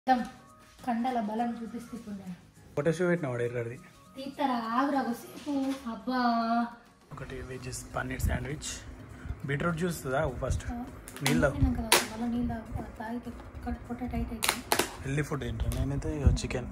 మొత్తం కండల బలం చూపిస్తే ఇప్పుడు నేను ఫోటో షూ పెట్టిన వాడు ఎర్రది తీస్తారా ఆగురా కొద్దిసేపు అబ్బా ఒకటి veg paneer sandwich beetroot juice తాగు ఫస్ట్ నీళ్ళు తాగు తిన్నాం కదా మళ్ళీ నీళ్ళు తాగు- తాగితే కడుపు పొట్ట టైట్ అవుతుంది హెల్దీ ఫుడ్ తింటాను నేనైతే చికెన్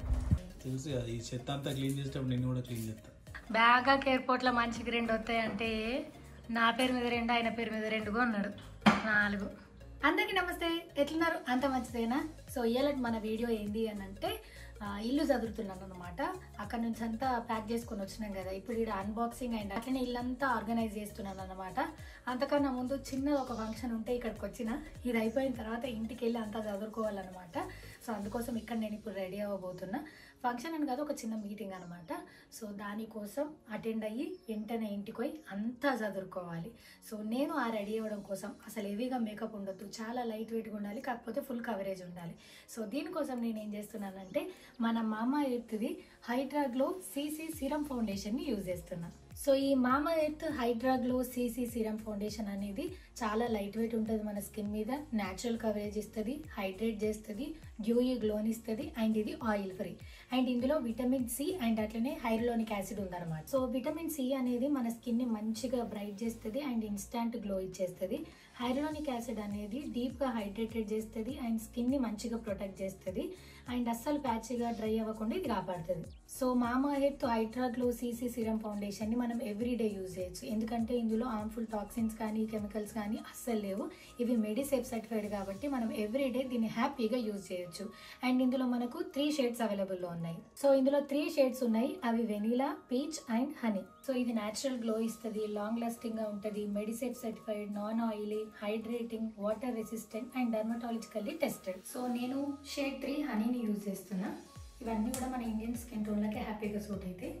తెలుసు కదా ఈ చెత్త అంతా క్లీన్ చేసేటప్పుడు నేను కూడా క్లీన్ చేస్తా బ్యాగాక్ ఎయిర్పోర్ట్లో మంచికి రెండు వస్తాయంటే నా పేరు మీద రెండు ఆయన పేరు మీద రెండు కొన్నాడు నాలుగు అందరికీ నమస్తే ఎట్లున్నారు అంత మంచిదేనా సో ఇవాళ మన వీడియో ఏంది అని అంటే ఆ, ఇల్లు చదువుతున్నాను అనమాట అక్కడ నుంచి అంతా ప్యాక్ చేసుకొని వచ్చినాం కదా ఇప్పుడు ఇక్కడ అన్బాక్సింగ్ అండ్ అట్లనే ఇల్లంతా ఆర్గనైజ్ చేస్తున్నాను అనమాట అంతకన్నా ముందు చిన్నది ఒక ఫంక్షన్ ఉంటే ఇక్కడికి వచ్చిన ఇది అయిపోయిన తర్వాత ఇంటికి వెళ్ళి అంతా చదువుకోవాలన్నమాట సో అందుకోసం ఇక్కడ నేను ఇప్పుడు రెడీ అవ్వబోతున్నా ఫంక్షన్ అని కాదు ఒక చిన్న మీటింగ్ అనమాట సో దానికోసం అటెండ్ అయ్యి వెంటనే ఇంటికి పోయి అంతా చదువుకోవాలి సో నేను ఆ రెడీ అవ్వడం కోసం అసలు హెవీగా మేకప్ ఉండొద్దు చాలా లైట్ వెయిట్గా ఉండాలి కాకపోతే ఫుల్ కవరేజ్ ఉండాలి సో దీనికోసం నేను ఏం చేస్తున్నానంటే మన మామ ఎర్త్ది హైడ్రా గ్లో సీసీ సిరం ఫౌండేషన్ని యూజ్ చేస్తున్నా సో ఈ Mamaearth hydra glow CC serum foundation అనేది చాలా లైట్ వెయిట్ ఉంటుంది మన స్కిన్ మీద న్యాచురల్ కవరేజ్ ఇస్తుంది హైడ్రేట్ చేస్తుంది డ్యూయీ గ్లోన్ ఇస్తుంది అండ్ ఇది ఆయిల్ ఫ్రీ అండ్ ఇందులో విటమిన్ సి అండ్ అట్లనే హైర్లోనిక్ యాసిడ్ ఉందన్నమాట సో విటమిన్ సి అనేది మన స్కిన్ ని మంచిగా బ్రైట్ చేస్తుంది అండ్ ఇన్స్టాంట్ గ్లో ఇచ్చేస్తుంది హైర్లోనిక్ యాసిడ్ అనేది డీప్ గా హైడ్రేటెడ్ చేస్తుంది అండ్ స్కిన్ ని మంచిగా ప్రొటెక్ట్ చేస్తుంది అండ్ అస్సలు ప్యాచీగా డ్రై అవ్వకుండా ఇది కాపాడుతుంది so Mamaearth hydra glow CC serum foundation ని మనం ఎవ్రీ డే యూజ్ చేయొచ్చు ఎందుకంటే ఇందులో హార్మ్ఫుల్ టాక్సిన్స్ కానీ కెమికల్స్ కానీ అస్సలు లేవు ఇవి మెడిసేఫ్ సర్టిఫైడ్ కాబట్టి మనం ఎవ్రీ డే దీన్ని హ్యాపీగా యూజ్ చేయొచ్చు అండ్ ఇందులో మనకు త్రీ షేడ్స్ అవైలబుల్ లో ఉన్నాయి సో ఇందులో త్రీ షేడ్స్ ఉన్నాయి అవి vanilla peach and honey so ఇది నేచురల్ గ్లో ఇస్తుంది లాంగ్ లాస్టింగ్ గా ఉంటుంది Medisafe certified non oily hydrating water resistant and dermatologically tested so నేను షేడ్ త్రీ హనీని యూజ్ చేస్తున్నా ఇవన్నీ కూడా మన ఇండియన్ స్కిన్ టోన్లకి హ్యాపీగా సూట్ అవుతాయి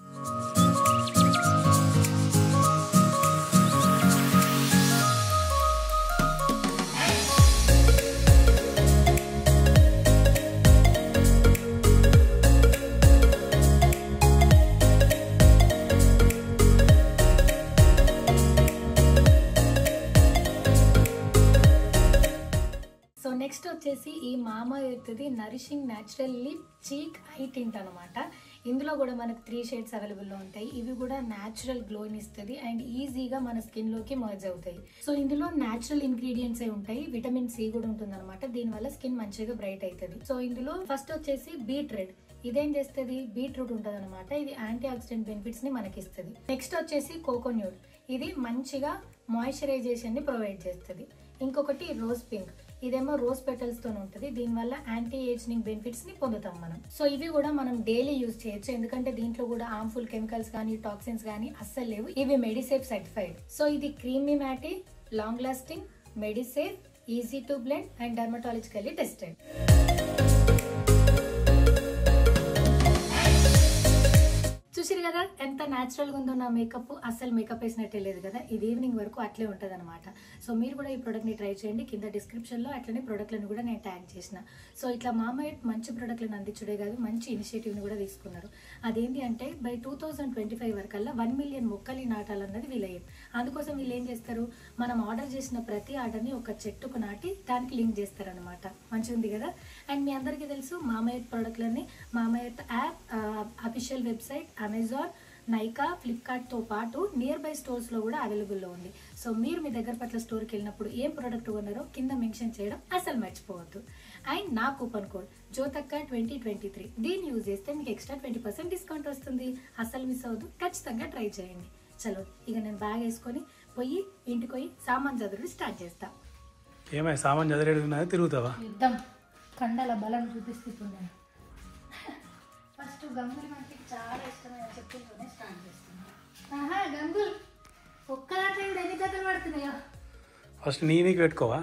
సో నెక్స్ట్ వచ్చేసి ఈ మామా ఎర్త్ది nourishing natural lip cheek eye tint అనమాట ఇందులో కూడా మనకు త్రీ షేడ్స్ అవైలబుల్లో ఉంటాయి ఇవి కూడా న్యాచురల్ గ్లోని ఇస్తుంది అండ్ ఈజీగా మన స్కిన్ లోకి మర్జ్ అవుతాయి సో ఇందులో న్యాచురల్ ఇంగ్రీడియంట్స్ ఏ ఉంటాయి విటమిన్ సి కూడా ఉంటుంది అనమాట దీనివల్ల స్కిన్ మంచిగా బ్రైట్ అవుతుంది సో ఇందులో ఫస్ట్ వచ్చేసి బీట్ రెడ్ ఇదేం చేస్తుంది బీట్రూట్ ఉంటుంది అనమాట ఇది యాంటీ ఆక్సిడెంట్ బెనిఫిట్స్ ని మనకి ఇస్తుంది నెక్స్ట్ వచ్చేసి కోకోన్యూట్ ఇది మంచిగా మాయిశ్చరైజేషన్ ని ప్రొవైడ్ చేస్తుంది ఇంకొకటి రోజ్ పింక్ ఇదేమో రోజ్ పెటల్స్ తో ఉంటుంది దీనివల్ల యాంటీ ఏజింగ్ బెనిఫిట్స్ ని పొందుతాం మనం సో ఇవి కూడా మనం డైలీ యూజ్ చేయొచ్చు ఎందుకంటే దీంట్లో కూడా హార్మ్ఫుల్ కెమికల్స్ కానీ టాక్సిన్స్ కానీ అస్సలు లేవు ఇవి మెడిసేఫ్ సర్టిఫైడ్ సో ఇది creamy matte long lasting Medisafe easy to blend and dermatologically tested చూసిరు కదా ఎంత న్యాచురల్ గా ఉందో నా మేకప్ అస్సలు మేకప్ వేసినట్టే లేదు కదా ఇది ఈవినింగ్ వరకు అట్లే ఉంటది అనమాట సో మీరు కూడా ఈ ప్రొడక్ట్ ని ట్రై చేయండి కింద డిస్క్రిప్షన్ లో అట్లనే ప్రొడక్ట్లను కూడా నేను ట్యాగ్ చేసిన సో ఇట్లా మామయ్య మంచి ప్రొడక్ట్లను అందించుడే కాదు మంచి ఇనిషియేటివ్ ని కూడా తీసుకున్నారు అదేంటి అంటే by two thousand twenty five వరకల్లా వన్ మిలియన్ మొక్కలు నాటాలన్నది వీలయ్యేది అందుకోసం వీళ్ళు ఏం చేస్తారు మనం ఆర్డర్ చేసిన ప్రతి ఆర్డర్ని ఒక చెట్టుకు నాటి దానికి లింక్ చేస్తారనమాట మంచిగా ఉంది కదా అండ్ మీ అందరికీ తెలుసు మామయ్య ప్రోడక్ట్లన్నీ మామయ్య app official website Amazon Nykaa ఫ్లిప్కార్ట్తో పాటు నియర్ బై స్టోర్స్లో కూడా అవైలబుల్లో ఉంది సో మీరు మీ దగ్గర పట్ల స్టోర్కి వెళ్ళినప్పుడు ఏం ప్రోడక్ట్ కొన్నారో కింద మెన్షన్ చేయడం అసలు మర్చిపోవద్దు అండ్ నా కూపన్ కోడ్ జ్యోతక్క ట్వంటీ ట్వంటీ త్రీ దీన్ని యూజ్ చేస్తే మీకు ఎక్స్ట్రా ట్వంటీ పర్సెంట్ డిస్కౌంట్ వస్తుంది అసలు మిస్ అవ్వద్దు ఖచ్చితంగా ట్రై చేయండి చలో ఇక నేను బ్యాగ్ వేసుకొని పోయి ఇంటికి పోయి సామాన్ చదువుడు స్టార్ట్ చేస్తా ఏమై సామాన్ చదివేడున్నది తిరుగుతావా యుద్ధం కండల బలం చూపిస్తే ఇప్పుడు నేను ఫస్ట్ గంగులు మనకి చాలా ఇష్టమైన చెప్పులతోనే స్టార్ట్ చేస్తున్నాను ఆహా గంగుల్ ఒక్క దాంట్లో కూడా ఎన్ని జతలు పడుతున్నాయో ఫస్ట్ నీ నీకు పెట్టుకోవా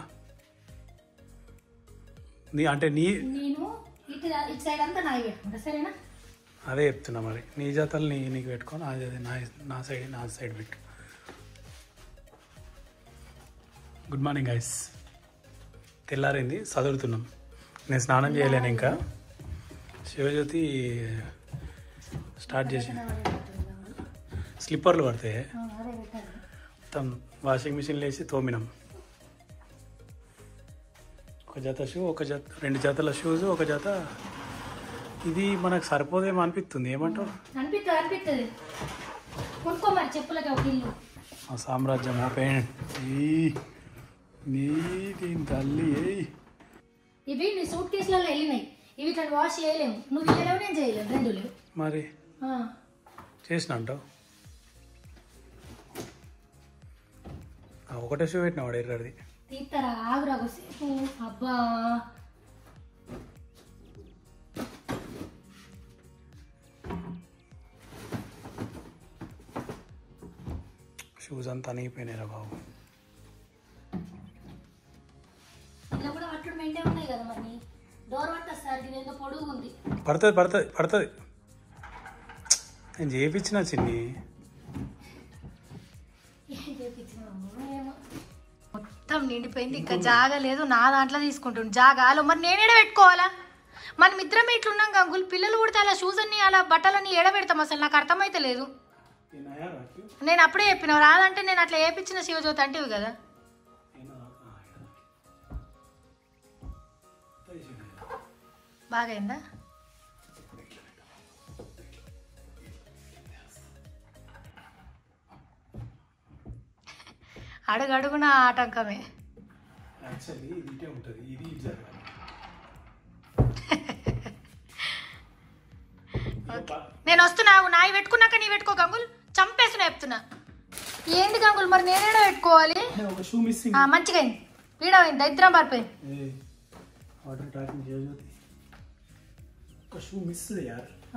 నీ అంటే నీ నేను ఇటు ఇటు సైడ్ అంతా నాయి పెట్టుకుంటా సరేనా అదే చెప్తున్నా మరి నీ జతలు నీ నీకు పెట్టుకో నా జత నా నా సైడ్ నా సైడ్ పెట్టు గుడ్ మార్నింగ్ గైస్ తెల్లారింది చదువుతున్నాం నేను స్నానం చేయలేను ఇంకా శివజ్యోతి స్టార్ట్ చేసి స్లిప్పర్లు పడతాయి ఆ, అదే పెట్టాలి మొత్తం వాషింగ్ మిషన్లో వేసి తోమినాం ఒక జత షూ ఒక జత రెండు జతల షూస్ ఒక జత ఇది మనకు సరిపోదేమో అనిపిస్తుంది ఏమంటావు అనిపిస్తుంది అనిపిస్తుంది కొనుక్కో మరి చెప్పులకి ఒక ఇల్లు ఆ సామ్రాజ్యం ఓపెన్ ఈ నీ దీని తల్లి ఏయ్ ఇవి నీ సూట్ కేసులలో వెళ్ళినాయి ఇవి ఇట్లా వాష్ చేయలేము నువ్వు ఇయ్యలేవు నేను చేయలేము రెండు లేవు మరి ఆ. చేసిన అంటావు ఆ ఒకటే షూ పెట్టిన వాడు ఎర్రది తీస్తారా ఆగురా కొద్దిసేపు అబ్బా షూస్ అంతా అనిగిపోయినాయిరా బాబు ఇలా కూడా అట్టుడు మెండే ఉన్నాయి కదా మరి డోర్ పట్టదు సార్ ఇది ఏదో పొడుగు ఉంది పడుతుంది పడుతుంది పడుతుంది నేను చేయించిన చిన్ని ఏం చేపించినాము ఏమో మొత్తం నిండిపోయింది ఇంకా జాగా లేదు నా దాంట్లో తీసుకుంటుంది జాగాలో మరి నేనేడ పెట్టుకోవాలా మనం ఇద్దరం ఇట్లున్నాం గంగులు పిల్లలు కుడితే అలా షూస్ అన్ని అలా బట్టలన్నీ ఏడ పెడతాం అసలు నాకు అర్థమైతే లేదు నేను అప్పుడే చెప్పిన రాదంటే నేను అట్లా వేపించిన శివజ్యోతి అంటేవి కదా బాగైందా అడుగడుగున ఆటంకమే యాక్చువల్లీ ఇది ఇటే ఉంటుంది ఇది ఇటు జరగాలి నేను వస్తున్నా నాయి పెట్టుకున్నాక నీ పెట్టుకో గంగుల్ చంపేస్తున్నా చెప్తున్నా ఏంది గంగుల్ మరి నేనేడా పెట్టుకోవాలి ఒక షూ మిస్సింగ్ ఆ, మంచిగా అయింది పీడమైంది దరిద్రం పారిపోయింది వాటర్ ట్రాకింగ్ చేయజోతి ఒక షూ మిస్ యార్ ఆ,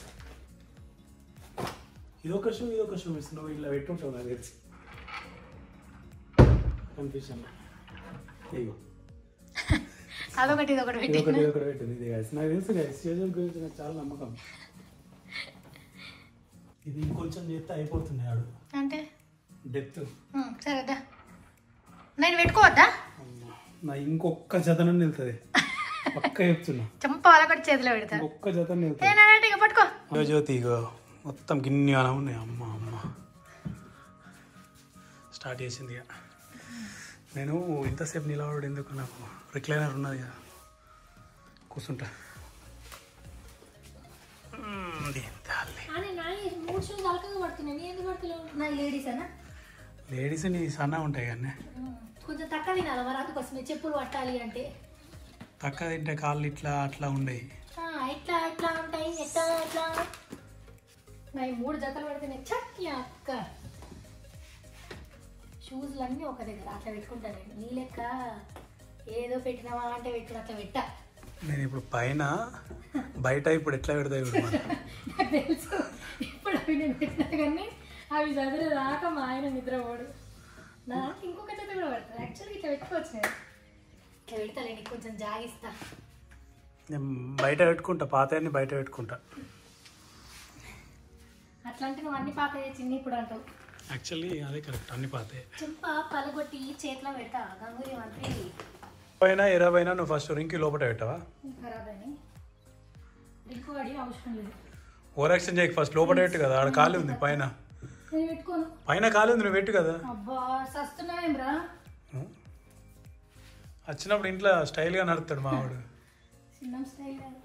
ఇది ఒక షూ ఇది ఒక షూ మిస్ నువ్వు ఇలా పెట్టుంటావు నాకు తెలిసి కన్ఫ్యూషన్ ఇగో అదొకటి ఇదొకటి ఇది పెట్టి ఒకటి ఇది ఒకటి పెట్టింది ఇది guys. నాకు తెలుసు guys, సీజన్ గురించి నాకు చాలా నమ్మకం ఇది ఇంకొంచెం చేస్తే అయిపోతుంది ఆడు అంటే డెప్త్ ఉమ్, సరేదా నేను పెట్టుకోవద్దా నా ఇంకొక్క జతనం వెళ్తుంది పక్క చెప్తున్నా చంప అలకటి చేతిలో పెడతా ఇంకొక్క జతనం వెళ్తుంది నేనంటే ఇక పట్టుకో ఇగో జ్యోతి ఇగో మొత్తం గిన్నె అలా ఉన్నాయి అమ్మ అమ్మ స్టార్ట్ చేసింది ఇక నేను ఇంతసేపు నిలబడి ఎందుకు నాకు రిక్లైనర్ ఉన్నది కదా కూర్చుంటా మ్మ్, దీని తల్లి అని నా ఈ మూడు షూస్ అలకగా పడుతున్నాయి నీ ఎందుకు పడుతున్నావు నా లేడీస్ అనా లేడీస్ నీ సన్న ఉంటాయి కానీ కొంచెం తక్కువ తినాలి మరి అందుకోసమే చెప్పులు పట్టాలి అంటే పక్క తింటే కాళ్ళు ఇట్లా అట్లా ఉండయి ఆ, ఎట్లా ఎట్లా ఉంటాయి ఎట్లా ఎట్లా నా ఈ మూడు జతలు పెడితేనే చక్కి అక్క షూస్లు అన్నీ ఒక దగ్గర అట్లా పెట్టుకుంటాను నేను నీ లెక్క ఏదో పెట్టినావా అంటే పెట్టిన అట్లా పెట్టా నేను ఇప్పుడు పైన బయట ఇప్పుడు ఎట్లా పెడతాయి ఇప్పుడు మనం నాకు తెలుసు ఇప్పుడు అవి నేను పెట్టినా కానీ అవి చదివే రాక మా ఆయన నిద్రపోడు నాకు ఇంకొక జత కూడా పెడతాను యాక్చువల్గా ఇట్లా పెట్టుకోవచ్చు నేను ఇట్లా పెడతాలే నీకు కొంచెం జాగిస్తా నేను బయట పెట్టుకుంటా పాతయన్ని బయట పెట్టుకుంటా అట్లా అంటే నువ్వు అన్ని పాత చిన్ని ఇప్పుడు అంటావు యాక్చువల్లీ అదే కరెక్ట్ అన్ని పాతే చెంప పలగొట్టి చేతిలో పెడతా గంగూరి మంత్రి పైన ఇరవైనా నువ్వు ఫస్ట్ రింకి లోపల పెట్టావా ఖరాబ్ అని డ్రింక్ వాడి అవసరం లేదు ఓవర్ యాక్షన్ చేయకు ఫస్ట్ లోపల పెట్టు కదా ఆడ ఖాళీ ఉంది పైన నేను పెట్టుకోను పైన ఖాళీ ఉంది నువ్వు పెట్టు కదా అబ్బా సస్తున్నావేమ్రా ఉం? వచ్చినప్పుడు ఇంట్లో స్టైల్గా నడుస్తాడు మావాడు చిన్న స్టైల్ కాదు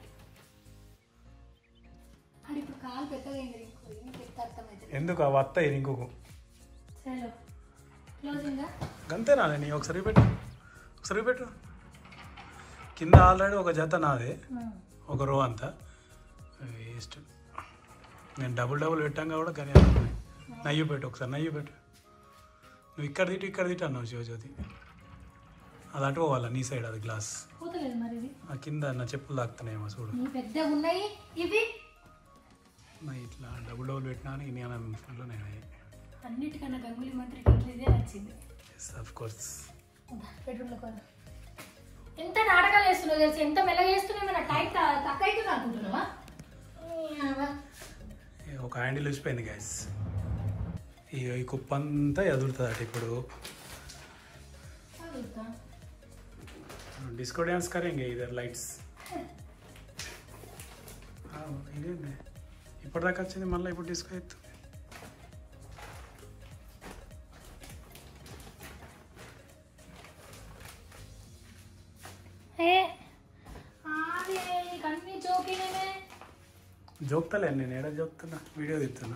అది ఇప్పుడు కాలు పెద్దగా అయింది ఇంకో ఏం పెద్ద అర్థమైతే ఎందుకు ఆ వస్తాయి ఇంకొక సరే క్లోజింగ్ గంతేనా నీ ఒకసారి పెట్టు ఒకసారి పెట్టు కింద ఆల్రెడీ ఒక జత నాదే ఒక రో అంతా వేస్ట్ నేను డబుల్ డబుల్ పెట్టాక కూడా కానీ అనుకున్నాయి. నయ్యి పెట్టు ఒకసారి నయ్యి పెట్టు నువ్వు ఇక్కడ తిట్టు ఇక్కడ తిట్టు అన్నావు శివజ్యోతి అది అటు పోవాలా నీ సైడ్ అది గ్లాస్ పోతలేదు మరి ఇది ఆ కింద నా చెప్పులు తాకుతున్నాయేమో చూడు నీ పెద్దగా ఉన్నాయి ఇవి నా ఇట్లా డబుల్ డబుల్ పెట్టినా అని నేను ఫుల్లో నేను అన్నిటికన్నా గంగులీ మంత్రికి ఇట్లా ఇదే నచ్చింది ఎస్ ఆఫ్ కోర్స్ బెడ్రూమ్లో కూడా ఎంత నాటకాలు వేస్తున్నావు తెలుసు ఎంత మెల్లగా వేస్తున్నావు మన టైం తక్కువ అవుతుంది అనుకుంటున్నావా ఒక హ్యాండిల్ వచ్చిపోయింది గైస్ ఈ ఈ కుప్ప అంతా ఎదురుతుంది అటు ఇప్పుడు అడుగుతా. डिस्को डांस करेंगे इधर लाइट्स ఇదేంది ఇప్పటిదాకా వచ్చింది మళ్ళీ ఇప్పుడు డిస్కో ఎత్తు నీకు అన్ని జోకినేమే జోక్తలే నేను ఏడా జోక్తున్నా వీడియో తీస్తున్నా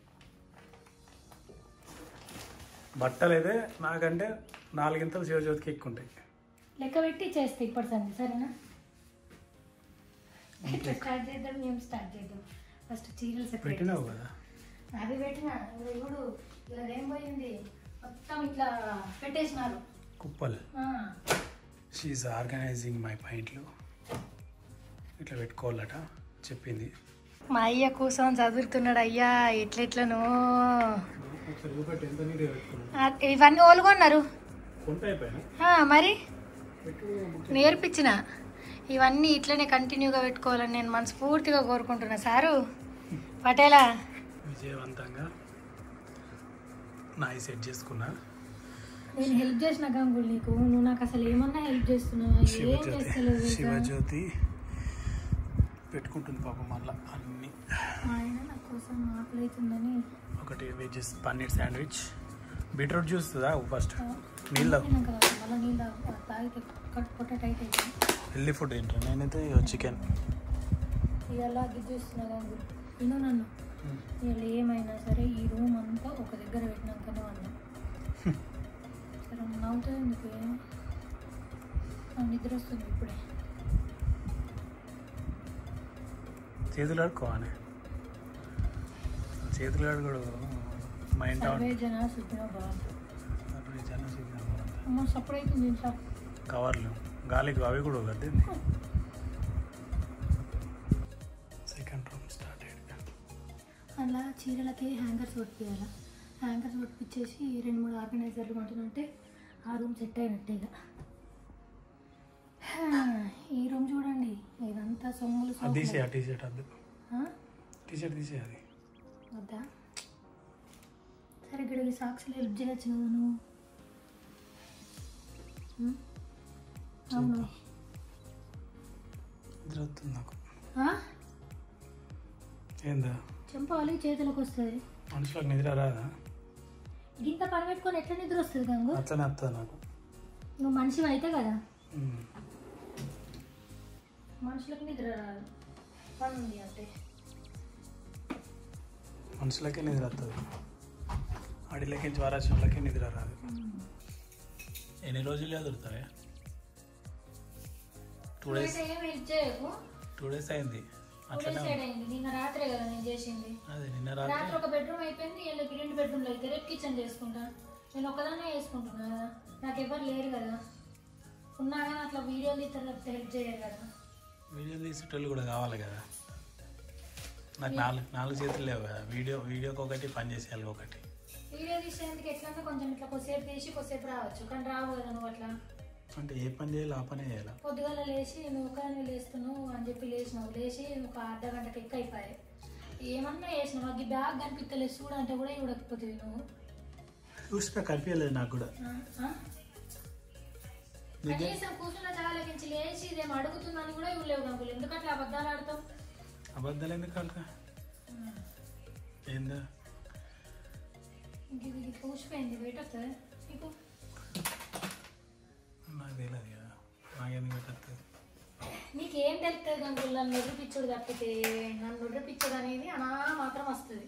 బట్టలు అయితే నాకంటే నాలుగింతలు శివజ్యోతికి ఎక్కువ ఉంటాయి లెక్క పెట్టి చేస్తే ఇప్పటి సంది సరేనా ఇట్లా స్టార్ట్ చేద్దాం మేము స్టార్ట్ చేద్దాం ఫస్ట్ చీరలు సెపరేట్ పెట్టినావు కదా అది పెట్టిన ఇప్పుడు ఇలా ఏం పోయింది మొత్తం ఇట్లా పెట్టేసినారు కుప్పలు ఆ, షీఈ్ ఆర్గనైజింగ్ మై పాయింట్లు ఇట్లా పెట్టుకోవాలట చెప్పింది మా అయ్య కూర్చొని చదువుతున్నాడు అయ్యా ఎట్లెట్లను ఒకసారి చూపెట్టి ఎంత నీట్గా పెట్టుకున్నాను ఆ, ఇవన్నీ ఓలుగొన్నారు కొంట అయిపోయినా ఆ, మరి పెట్టు నేర్పించిన ఇవన్నీ ఇట్లనే కంటిన్యూగా పెట్టుకోవాలని నేను మనస్ఫూర్తిగా కోరుకుంటున్నా సారు పటేలా విజయవంతంగా నాయి సెట్ చేసుకున్నా నేను హెల్ప్ చేసిన గంగులు నీకు నువ్వు నాకు అసలు ఏమన్నా హెల్ప్ చేస్తున్నావు ఏం శివజ్యోతి చేస్తలేవు తెలుసా? శివజ్యోతి పెట్టుకుంటుంది పాపం మళ్ళా అన్ని మా ఆయన నా కోసం ఆకలి అవుతుందని ఒకటి veg paneer sandwich beetroot juice first నీళ్ళు తిన్నాక మళ్ళీ నీళ్ళు తాగు. తాగితే కట్ పొట్ట టైట్ అవుతుంది హెల్దీ ఫుడ్ ఏంటో నేనైతే చికెన్ ఇవాళ గిద్దు చూస్తున్నా గంగులు విను నన్ను ఇవాళ ఏమైనా సరే ఈ రూమ్ అంతా ఒక దగ్గర పెట్టినాకనే అన్నా సరే నవ్వుతుంది ఎందుకు నాకు నిద్ర వస్తుంది ఇప్పుడే చేతులు ఆడుకోవాలి చేతులు ఆడుకోడు మా ఇంట సర్వే జన సుఖిన బాగుంటుంది అమ్మ సప్పుడు అవుతుంది ఇంట్లో కవర్లు గాలికి అవి కూడా కద్దింది సెకండ్ రూమ్ స్టార్ట్ అయ్యింది అలా చీరలకి హ్యాంగర్స్ కొట్టియాలి హ్యాంగర్స్ కొట్టిపించేసి రెండు మూడు ఆర్గనైజర్లు కొంటున్నంటే ఆ రూమ్ సెట్ అయినట్టే ఇక హా, ఈ రూమ్ చూడండి ఇదంతా సొమ్ములు అది సోకులు. తీసే ఆ టీషర్ట్ అద్దు ఆ? టీషర్ట్ తీసే అది వద్దా సరే ఇక్కడ ఈ సాక్స్లో హెల్ప్ చేయొచ్చు కదా నువ్వు ఉం? అవును నిద్ర వస్తుంది నాకు ఆ? ఏందా చెంపాలి చేతులకు వస్తుంది మనుషులకు నిద్ర రాదా ఇంత పని పెట్టుకొని ఎట్లా నిద్ర వస్తుంది గంగు అట్లనే వస్తుంది నాకు నువ్వు మనిషి అయితే కదా ఉమ్. మనుషులకు నిద్ర రాదు పని ఉంది అంటే మనుషులకే నిద్ర వస్తుంది అడిలకి వారాచంలకే నిద్ర రాదు ఎన్ని రోజులు చదువుతావే టూ డేస్ ఏం హెల్ప్ చేయకు టూ డేస్ అయింది టూ అట్లనే డేస్ అయింది నిన్న రాత్రే కదా నేను చేసింది అదే నిన్న రాత్రి రాత్రి ఒక బెడ్రూమ్ అయిపోయింది వీళ్ళకి రెండు బెడ్రూమ్లు అయితే రేపు కిచెన్ చేసుకుంటా నేను ఒకదానే వేసుకుంటున్నా కదా నాకు ఎవరు లేరు కదా ఉన్నా కానీ అట్లా వీడియోలు తీస్తారు తప్పితే హెల్ప్ చేయరు కదా వీడియో తీసేటోళ్ళు కూడా కావాలి కదా నాకు నాలుగు నాలుగు చేతులు లేవు కదా వీడియో వీడియోకి ఒకటి పని చేసేయాలి ఒకటి వీడియో తీసేందుకు ఎట్లన్నా కొంచెం ఇట్లా కొద్దిసేపు తీసి కొద్దిసేపు రావచ్చు కానీ రావు కదా నువ్వు అట్లా అంటే ఏ పని చేయాలి ఆ పనే చేయాలి పొద్దుగాల లేచి నువ్వు కానీ లేస్తున్నావు అని చెప్పి లేచినావు లేచి ఒక అర్ధ గంటకి ఎక్క అయిపోయాయి ఏమన్నా వేసినావు నాకు ఈ బ్యాగ్ కనిపిస్తలేదు చూడు అంటే కూడా చూడకపోతుంది నువ్వు చూసినా కనిపించలేదు నాకు కూడా ఆ? ఆ? కనీసం కూర్చున్న చాలకించి లేచి ఇదేం అడుగుతుందని కూడా ఇవ్వలేవు గంగులు ఎందుకు అట్లా అబద్ధాలు ఆడతావు అబద్ధాలు ఎందుకు అల్కా ఏందా ఇంక ఇది ఇది కూసిపోయింది వెయిట్ వస్తుంది నీకు నాకు తెలియదు కదా నాకెందుకు పెట్టద్దు నీకేం తెలుస్తుంది గంగులు నన్ను నిరూపించుడు తప్పితే నన్ను నిరూపించుడు అనేది అనా మాత్రం వస్తుంది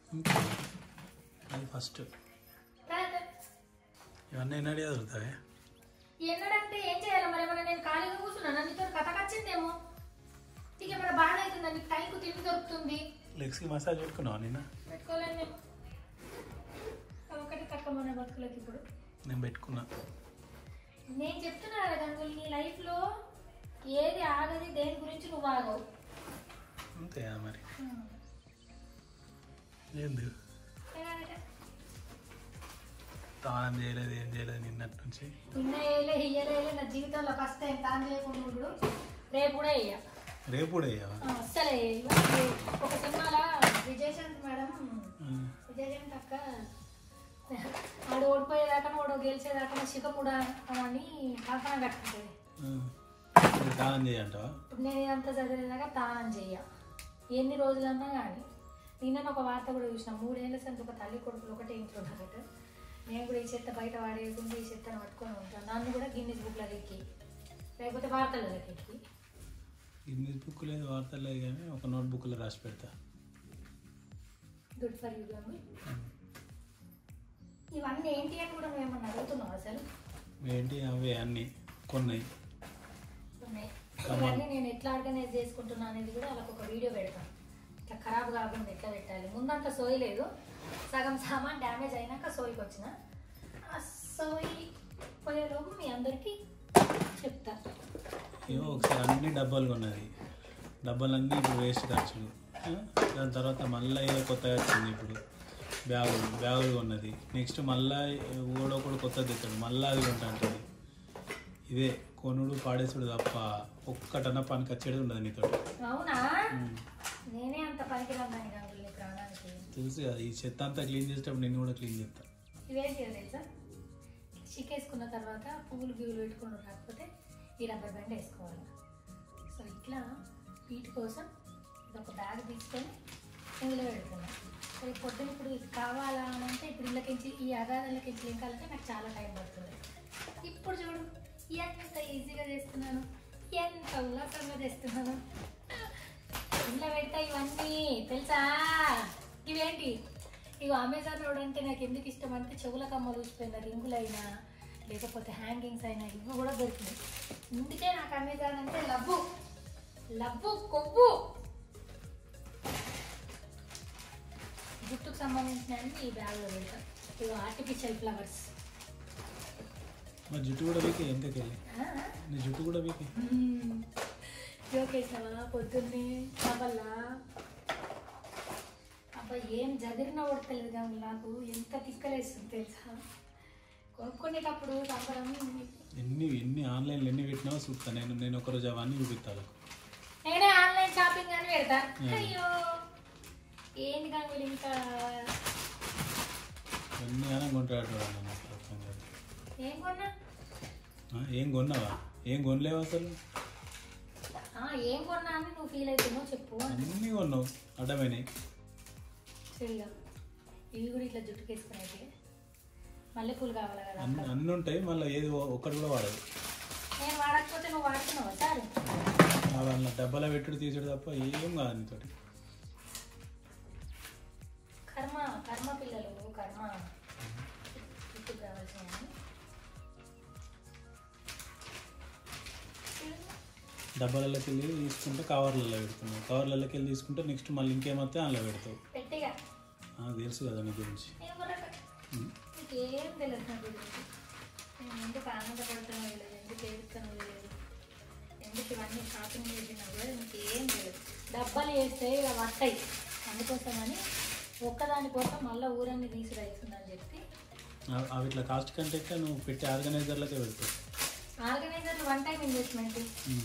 అది ఫస్ట్ తర్వాత ఇవన్నీ ఎన్నడి చదువుతావే ఎన్నడంటే ఏం చేయాలి మరి ఏమన్నా నేను ఖాళీగా కూర్చున్నాను నీతో కథ వచ్చిందేమో నీకు ఏమైనా బాగా అవుతుందా నీకు టైంకు తిండి దొరుకుతుంది లెగ్స్కి మసాజ్ పెట్టుకున్నావు నిన్న పెట్టుకోలేను నేను ఒకటి తక్కువ మన బతుకులకి ఇప్పుడు నేను పెట్టుకున్నా నేను చెప్తున్నా కదా గంగులు నీ లైఫ్లో ఏది ఆగది దేని గురించి నువ్వు ఆగవు అంతే కదా మరి ఏంది ఏనంటే, స్నానం చేయలేదు ఏం చేయలేదు నిన్నటి నుంచి నిన్న వేయలే ఇయ్యలే వేయలే, నా జీవితంలో ఫస్ట్ టైం తాను చేయకుండా ఇప్పుడు రేపు కూడా వేయ రేపు కూడా అయ్యావా అస్సలే వేయ. ఒక సినిమాలో విజయశాంతి మేడం విజయశాంతి అక్క వాడు ఓడిపోయేదాకా వాడు గెలిచేదాకా శిఖముడా అని కంకణం కట్టుకుంటుంది స్నానం చేయంటావా ఇప్పుడు నేను ఇదంతా చదివేదాకా తానం చెయ్య ఎన్ని రోజులన్నా కానీ నిన్న ఒక వార్త కూడా చూసిన మూడేళ్ల సంత ఒక తల్లి కొడుకులు ఒకటే ఇంట్లో ఉన్నారట నేను కూడా ఈ చెత్త బయట వాడేయకుండా ఈ చెత్తను పట్టుకొని ఉంటాను నన్ను కూడా గిన్నెస్ బుక్లో ఎక్కి లేకపోతే వార్తలలో ఎక్కి గిన్నెస్ బుక్ లేదు వార్తలేదు కానీ ఒక నోట్ బుక్లో రాసి పెడతా గుడ్ ఫర్ యూ గంగు ఇవన్నీ ఏంటి అని కూడా మేము ఏమన్నా అడుగుతున్నాం అసలు ఏంటి అవే అన్నీ కొన్నాయి ఉన్నాయి ఇవన్నీ నేను ఎట్లా ఆర్గనైజ్ చేసుకుంటున్నా అనేది కూడా వాళ్ళకి ఒక వీడియో పెడతాను ఇట్లా ఖరాబ్ కాకుండా ఎట్లా పెట్టాలి ముందంతా సోయి లేదు సగం సామాన్ డ్యామేజ్ అయినాక సోయికి వచ్చిన ఆ సోయి పోయేలోపు మీ అందరికీ చెప్తా ఏమో ఒకసారి అన్ని డబ్బాలు కొన్నది డబ్బాలన్నీ ఇప్పుడు వేస్ట్ ఖర్చులు ఆ? దాని తర్వాత మళ్ళీ ఏదో కొత్తగా వచ్చింది ఇప్పుడు బ్యాగులు బ్యాగులు కొన్నది నెక్స్ట్ మళ్ళీ ఓడో కూడా కొత్తది తెచ్చాడు మళ్ళీ అది కొంటా అంటది ఇదే కొనుడు పాడేసుడు తప్ప ఒక్కటన్నా పనికి వచ్చేది ఉండదు నీతో అవునా నేనే అంత పనికిరాను గంగులు నీ ప్రాణానికి తెలుసు కదా ఈ చెత్త అంతా క్లీన్ చేసేటప్పుడు నేను కూడా క్లీన్ చేస్తా ఇవేంటి తెలుసా చిక్కేసుకున్న తర్వాత పువ్వులు గివ్వులు పెట్టుకుని రాకపోతే ఈ రబ్బర్ బ్యాండ్ వేసుకోవాలి సో ఇట్లా వీటి కోసం ఇది ఒక బ్యాగ్ తీసుకొని ఇందులో పెడుతున్నాను సో ఈ పొద్దున ఇప్పుడు ఇది కావాలా అని అంటే ఇప్పుడు ఇళ్ళకించి ఈ అగాధంలోకించి లింకాలంటే నాకు చాలా టైం పడుతుంది ఇప్పుడు చూడు ఎంత ఈజీగా చేస్తున్నాను ఎంత ఉల్లాసంగా చేస్తున్నాను ఇంట్లో పెడతా ఇవన్నీ తెలుసా ఇవేంటి ఇవి అమెజాన్ రోడ్ అంటే నాకు ఎందుకు ఇష్టం అంటే చెవుల కమ్మలు ఊసిపోయిన రింగులైనా లేకపోతే హ్యాంగింగ్స్ అయినా ఇవి కూడా దొరికినాయి అందుకే నాకు అమెజాన్ అంటే లవ్వు లవ్వు కొవ్వు జుట్టుకు సంబంధించిన అన్ని ఈ బ్యాగ్లో పెడతా ఇవి ఆర్టిఫిషియల్ ఫ్లవర్స్ మా జుట్టు కూడా వీకే ఎంతకెళ్ళి నీ జుట్టు కూడా వీకే జోకేసావా పొద్దున్నే అవల్లా అబ్బా ఏం జదిరినా కొడతలేదు కానీ నాకు ఎంత తిక్కలేస్తుంది తెలుసా కొనుక్కునేటప్పుడు సంబరం ఎన్ని ఎన్ని ఆన్లైన్లో ఎన్ని పెట్టినావో చూస్తా నేను నేను ఒకరోజు అవన్నీ చూపిస్తాను నేనే ఆన్లైన్ షాపింగ్ అని పెడతా Hmm. అయ్యో ఏంటి కానీ ఇంకా ఎన్ని అయినా కొంటాడు నాకు అర్థం కాదు ఏం కొన్నా ఆ, ఏం కొన్నావా ఏం కొనలేవు అసలు ఆ, ఏం కొన్నా అని నువ్వు ఫీల్ అవుతున్నావు చెప్పు అన్నీ కొన్నావు అడ్డమైనాయి సరిగా ఇవి కూడా ఇట్లా జుట్టుకేసుకునేది మల్లెపూలు కావాలి కదా అన్ని అన్నీ ఉంటాయి మళ్ళీ ఏది ఒ- ఒక్కటి కూడా వాడదు నేను వాడకపోతే నువ్వు వాడుతున్నావా సార్ వాళ్ళ డబ్బాలో పెట్టుడు తీసుడు తప్ప ఏం కాదు నీతోటి కర్మ కర్మ పిల్లలు కర్మ ఇప్పుడు కావాల్సిన డబ్బాలలోకి వెళ్ళి తీసుకుంటే కవర్లలో పెడుతున్నావు కవర్లలోకి వెళ్ళి తీసుకుంటే నెక్స్ట్ మళ్ళీ ఇంకేమైతే అందులో పెడతావు పెట్టిగా నాకు తెలుసు కదా నీ గురించి నేను కూడా ఉం. నీకు ఏం తెలియదు నా గురించి నేను ఎందుకు ఆనందపడతానో లేదు ఎందుకు ఏడుతానో లేదు ఎందుకు ఇవన్నీ షాపింగ్ చేసినా కూడా నీకు ఏం తెలియదు డబ్బాలు వేస్తే ఇక వస్తాయి అందుకోసమని ఒక్కదాని కోసం మళ్ళీ ఊరన్నీ తీసుడు అవుతుందని చెప్పి ఆ- అవి ఇట్లా కాస్ట్ కంటే ఎక్కువ నువ్వు పెట్టే ఆర్గనైజర్లకే పెడతావు ఆర్గనైజర్ వన్ టైం ఇన్వెస్ట్మెంట్ ఉం.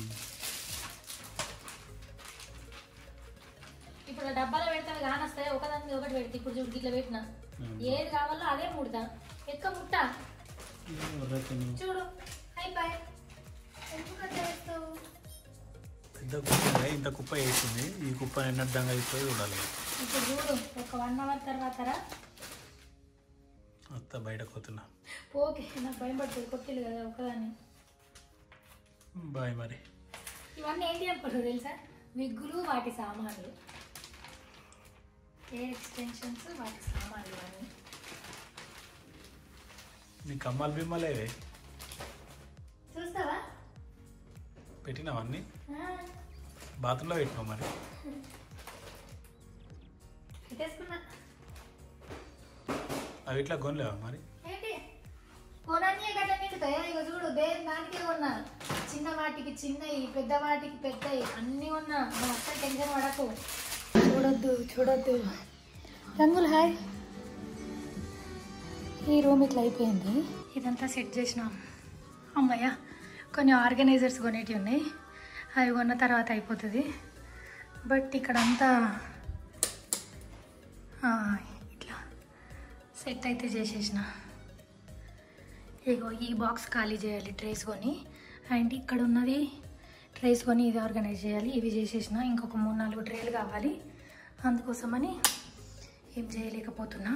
ఇప్పుడు డబ్బాలో పెడితే కానొస్తాయి ఒకదాని మీద ఒకటి పెడితే ఇప్పుడు చూడు ఇట్లా పెట్టినా ఉం. ఏది కావాలో అదే ముడతా ఎక్క ముట్ట ఏం ఉర్రకి నువ్వు చూడు అయిపోయి ఎందుకు అట్లా చేస్తావు పెద్ద కుప్ప ఉంది, ఇంత కుప్ప వేసింది ఈ కుప్ప ఎన్నర్థంగా అయిపోయి చూడాలి ఇప్పుడు చూడు ఒక వన్ అవర్ తర్వాత రా అంతా బయట పోతున్నా ఓకే నాకు భయం పడుతుంది కొట్టిల్లు కదా ఒకదాన్ని బాయ్ మరి ఇవన్నీ ఏంటి అనుకుంటారు తెలుసా విగ్గులు వాటి సామాన్లు ఏ ఎక్స్టెన్షన్స్ వాటి సామాన్లు ఇవన్నీ నీ కమ్మాలు బిమ్మలేవే చూస్తావా పెట్టినావన్నీ ఆ, బాత్రూంలో పెట్టినావు మరి పెట్టేసుకున్నా అవి ఇట్లా కొనలేవా మరి ఏంటి కొనన్నీ గట్ల నిండుతాయా ఇక చూడు దేని దానికే కొన్నా చిన్న వాటికి చిన్నవి పెద్ద వాటికి పెద్దవి అన్నీ ఉన్నా నువ్వు అసలు టెన్షన్ పడకు చూడొద్దు చూడొద్దు రంగులు హాయ్ ఈ రూమ్ ఇట్లా అయిపోయింది ఇదంతా సెట్ చేసినాం అమ్మయ్య కొన్ని ఆర్గనైజర్స్ కొనేటివి ఉన్నాయి అవి కొన్న తర్వాత అయిపోతుంది బట్ ఇక్కడ అంతా ఆ, ఇట్లా సెట్ అయితే చేసేసిన ఇగో ఈ బాక్స్ ఖాళీ చేయాలి ట్రేస్ కొని అండ్ ఇక్కడ ఉన్నది ట్రేస్ కొని ఇది ఆర్గనైజ్ చేయాలి ఇవి చేసేసిన ఇంకొక మూడు నాలుగు ట్రేలు కావాలి అందుకోసమని ఏం చేయలేకపోతున్నా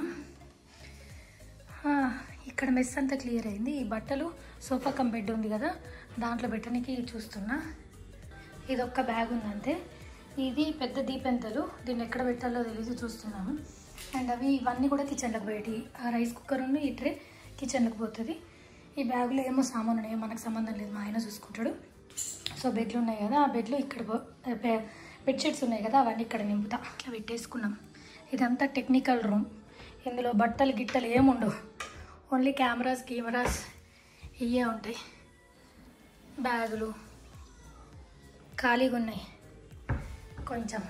ఆ, ఇక్కడ మెస్ అంతా క్లియర్ అయింది ఈ బట్టలు సోఫా కమ్ బెడ్ ఉంది కదా దాంట్లో పెట్టడానికి చూస్తున్నా ఇది ఒక్క బ్యాగ్ ఉందంతే ఇది పెద్ద దీపెంతలు దీన్ని ఎక్కడ పెట్టాలో తెలియదు చూస్తున్నాము అండ్ అవి ఇవన్నీ కూడా కిచెన్లోకి పోయేటి ఆ రైస్ కుక్కర్ ఉన్న ఈ ట్రే కిచెన్లోకి పోతుంది ఈ బ్యాగులో ఏమో సామాన్ ఉన్నాయి మనకు సంబంధం లేదు మా ఆయన చూసుకుంటాడు సో బెడ్లు ఉన్నాయి కదా ఆ బెడ్లు ఇక్కడ పో- బె- బెడ్షీట్స్ ఉన్నాయి కదా అవన్నీ ఇక్కడ నింపుతా ఇట్లా పెట్టేసుకున్నాం ఇదంతా టెక్నికల్ రూమ్ ఇందులో బట్టలు గిట్టలు ఏముండవు ఓన్లీ కెమెరాస్ కెమెరాస్ ఇవే ఉంటాయి బ్యాగులు ఖాళీగా ఉన్నాయి కొంచెం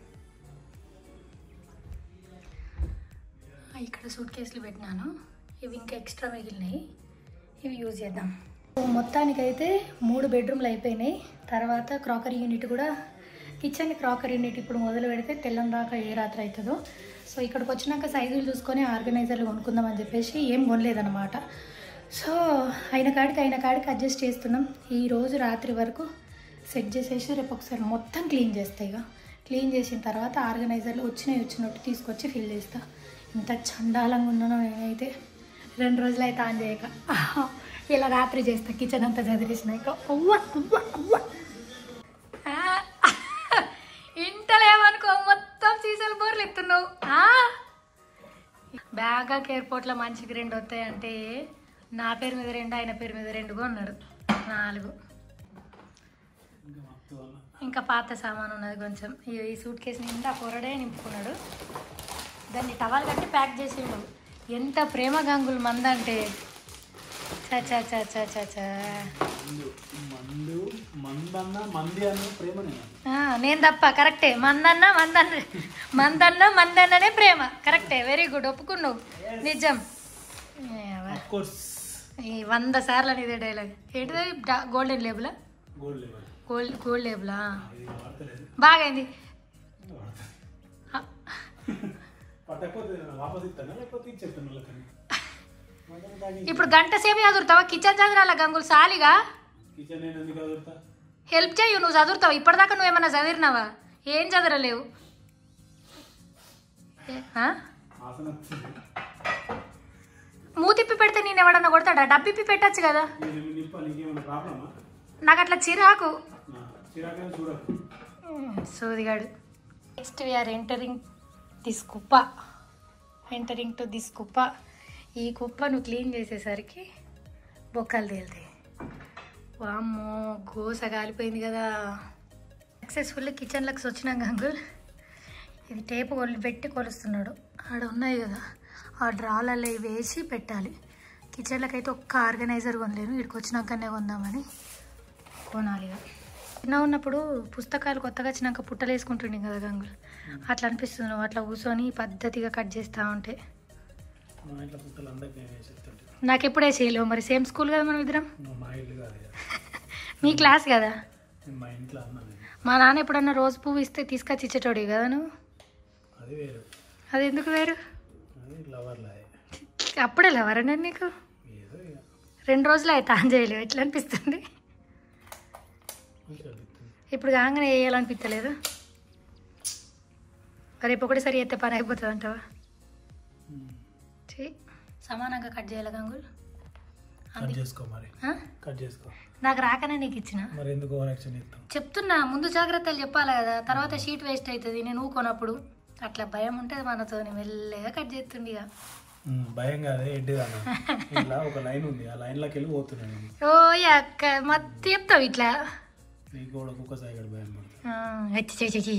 ఆ, ఇక్కడ సూట్ కేసులు పెట్టినాను ఇవి ఇంకా ఎక్స్ట్రా మిగిలినాయి ఇవి యూజ్ చేద్దాం సో మొత్తానికైతే మూడు బెడ్రూమ్లు అయిపోయినాయి తర్వాత క్రాకరీ యూనిట్ కూడా కిచెన్ క్రాకరీ యూనిట్ ఇప్పుడు మొదలు పెడితే తెల్లం దాకా ఏ రాత్రి అవుతుందో సో ఇక్కడికి వచ్చినాక సైజులు చూసుకొని ఆర్గనైజర్లు కొనుక్కుందాం అని చెప్పేసి ఏం కొనలేదన్నమాట సో అయిన కాడికి అయిన కాడికి అడ్జస్ట్ చేస్తున్నాం ఈ రోజు రాత్రి వరకు సెట్ చేసేసి రేపు ఒకసారి మొత్తం క్లీన్ చేస్తాయి ఇక క్లీన్ చేసిన తర్వాత ఆర్గనైజర్లు వచ్చినాయి వచ్చినట్టు తీసుకొచ్చి ఫిల్ చేస్తా ఇంత చండాలంగా ఉన్నానో నేనైతే రెండు రోజులు అయితే ఆన్ చేయక ఇలా రాత్రి చేస్తా కిచెన్ అంతా చదివేసినాక అవ్వ అవ్వ అవ్వ ఆ, ఇంటలేమనుకో మొత్తం సీసాలు బోర్లు ఎత్తున్నావు ఆ? బ్యాగాక్ ఎయిర్పోర్ట్లో మంచికి రెండు వస్తాయంటే నా పేరు మీద రెండు ఆయన పేరు మీద రెండు కొన్నాడు నాలుగు ఇంకా పాత సామాన్ ఉన్నది కొంచెం ఈ- ఈ సూట్ కేసు నిండా కొరడే నింపుకున్నాడు దాన్ని టవల్ కట్టి ప్యాక్ చేసిండు ఎంత ప్రేమ గంగులు మంద అంటే చా చా చా చా చా చా మందు మందు మందన్న మంది అన్న ప్రేమనే ఆ, నేను తప్ప కరెక్టే మందన్న మందన్న మందన్న మందన్ననే ప్రేమ కరెక్టే వెరీ గుడ్ ఒప్పుకున్నావు నిజం ఏవా. కోర్స్ ఈ వంద సార్లు అనేది డైలాగ్ ఏంటిది డా- గోల్డెన్ లేబులా గోల్డ్ లెవెల్ గోల్డ్ గోల్డ్ లేబులా ఇది వాడతలేదు బాగైంది ఆ, పట్టకపోతే వాపస్ ఇస్తాను లేకపోతే ఇచ్చేస్తాను వాళ్ళకని మందన తాగి ఇప్పుడు గంట సేపు చదువుతావా కిచెన్ చదిరాల గంగులు సాలిగా కిచెన్ నేను ఎందుకు చదువుతా హెల్ప్ చేయు నువ్వు చదువుతావు ఇప్పటిదాకా నువ్వు ఏమన్నా చదివినావా ఏం చదవలేవు ఏ, ఆ? ఆసన వచ్చింది మూతిప్పి పెడితే నేను ఎవడన్నా కొడతాడా డబ్బిప్పి పెట్టచ్చు కదా నేను నిప్ప నీకేమైనా ప్రాబ్లమా నాకు అట్లా చిరాకు చిరాకైనా చూడకు సోదిగాడు నెక్స్ట్ వీఆర్ ఎంటరింగ్ దిస్ కుప్ప ఎంటరింగ్ టు దిస్ కుప్ప ఈ కుప్ప నువ్వు క్లీన్ చేసేసరికి బొక్కలు తేలుతాయి వామ్మో గోస కాలిపోయింది కదా సక్సెస్ఫుల్లీ కిచెన్లోకి వచ్చినాం గంగుల్ ఇది టేపు కొలి పెట్టి కొలుస్తున్నాడు ఆడ ఉన్నాయి కదా ఆ డ్రాలలో ఇవి వేసి పెట్టాలి కిచెన్లోకి అయితే ఒక్క ఆర్గనైజర్ కొనలేను ఇక్కడికి వచ్చినాకనే కొందామని కొనాలిగా చిన్న ఉన్నప్పుడు పుస్తకాలు కొత్తగా వచ్చినాక పుట్టలు వేసుకుంటుండే కదా గంగులు అట్లా అనిపిస్తుంది నువ్వు అట్లా కూర్చొని పద్ధతిగా కట్ చేస్తూ ఉంటే మా ఇంట్లో పుట్టలు అందరికీ నేను వేసేస్తుంటే నాకు ఎప్పుడే చేయలేవు మరి సేమ్ స్కూల్ కదా మనం ఇద్దరం నువ్వు మా ఇల్లు కాదు కదా మీ క్లాస్ కదా నేను మా ఇంట్లో అన్నా నేను మా నాన్న ఎప్పుడన్నా రోజు పువ్వు ఇస్తే తీసుకొచ్చి ఇచ్చేటోడి కదా నువ్వు అది వేరు అది ఎందుకు వేరు అది లవర్ లాయే అప్పుడే లేవరా నేను నీకు ఏదో ఇక రెండు రోజులు అయితే ఆన్ చేయలేవు ఎట్లా అనిపిస్తుంది మంచిగా అనిపిస్తుంది ఇప్పుడు కాగానే వేయాలనిపించలేదు రేపు ఒకటేసారి అయితే పని అయిపోతుంది అంటావా ఉమ్. ఛీ, సమానంగా కట్ చేయాలి గంగుల్ కట్ చేసుకో మరి ఆ? కట్ చేసుకో నాకు రాకనే నీకు ఇచ్చిన మరి ఎందుకు ఓవర్ యాక్షన్ ఇస్తాం చెప్తున్నా ముందు జాగ్రత్తలు చెప్పాలి కదా తర్వాత షీట్ వేస్ట్ అవుతుంది నేను ఊకొనప్పుడు అట్లా భయం ఉంటుంది మనతో మెల్లగా కట్ చేస్తుంది ఇక ఉమ్, భయం కాదే ఎడ్డిదానా ఇలా ఒక లైన్ ఉంది ఆ లైన్లోకి వెళ్ళి పోతున్నాను నేను. ఓ అక్క మత్తు చెప్తావు ఇట్లా నీకు కూడా కుక్క సాయిగడు భయం పడుతుంది ఆ, అచ్చి చి, చి, చి.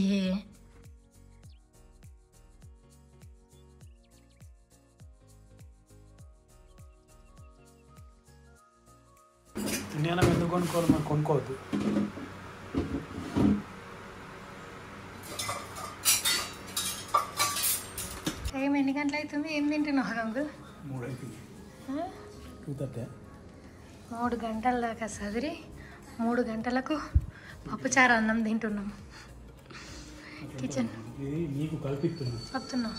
తిన్నానం ఎందుకు కొనుక్కోవాలి మరి కొనుక్కోవద్దు టైం ఎన్ని గంటలు అవుతుంది ఏం తింటున్నావు గంగుల్ మూడు అయిపోయింది ఆ? టూ థర్టీ మూడు గంటల దాకా చదిరి మూడు గంటలకు పప్పుచారు అన్నం తింటున్నాం కిచెన్ ఇది నీకు కల్పిస్తుంది చెప్తున్నాం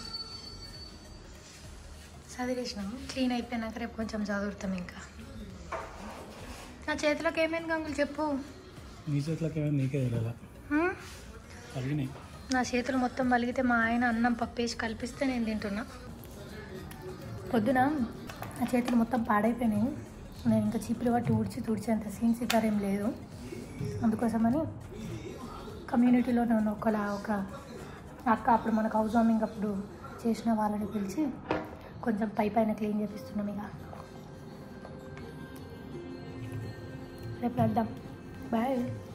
చదివేసినాము క్లీన్ అయిపోయినాక రేపు కొంచెం చదువుతాం ఇంకా నా చేతిలోకి ఏమైంది గంగులు చెప్పు నీ చేతులకి ఏమైనా నీకే తెలియాలా హ్మ్? కలిగినాయి నా చేతులు మొత్తం వలిగితే మా ఆయన అన్నం పప్పేసి కలిపిస్తే నేను తింటున్నా పొద్దున నా చేతులు మొత్తం పాడైపోయినాయి నేను ఇంకా చీపురు పట్టి ఊడ్చి తుడిచేంత సీన్ సితారేం లేదు అందుకోసమని కమ్యూనిటీలోనే ఉన్న ఒకలా ఒక అక్క అప్పుడు మనకు హౌస్ వార్మింగ్ అప్పుడు చేసిన వాళ్ళని పిలిచి కొంచెం పై పైన క్లీన్ చేపిస్తున్నాం ఇక రేపు వెళ్దాం బాయ్